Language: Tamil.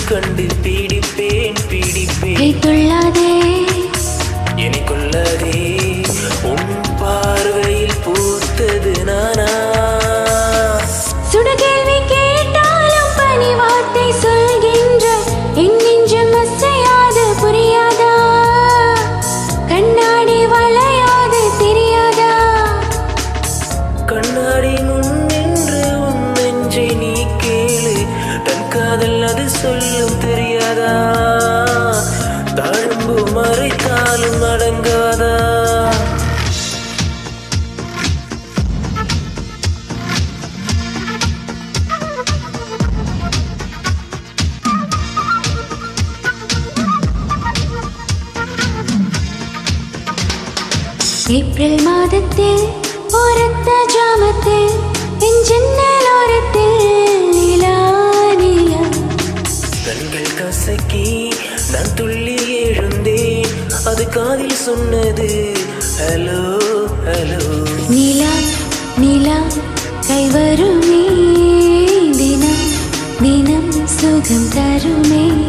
கண்டு பீடிப்பேன் பீடிப்பேன் கை துள்ளாதே எனக்குள்ளதே உன் பார்வையில் பூத்தது நானா சுடுகேள்வி கேட்டாலும் பணி வார்த்தை சொல்கின்ற என் நெஞ்சம் அசையாது புரியாதா கண்ணாடி வளையாது தெரியாதா கண்ணாடி முன் நின்று உன் நெஞ்சை நீ கேளு தன் காதல் அது சொல்லும் தெரியாதா தாழ்ம்பு மறைத்தாலும் அடங்காதா ஏப்ரல் மாதத்தில் ஓரத்த ஜாமத்தில் என் ஜன்னல் ஓரத்தில் நிலா நிலா கண்கள் கசக்கி நான் துள்ளி எழுந்தேன் அது காதில் சொன்னது ஹலோ ஹலோ நிலா நிலா கை வருமே தினம் தினம் சுகம் தருமே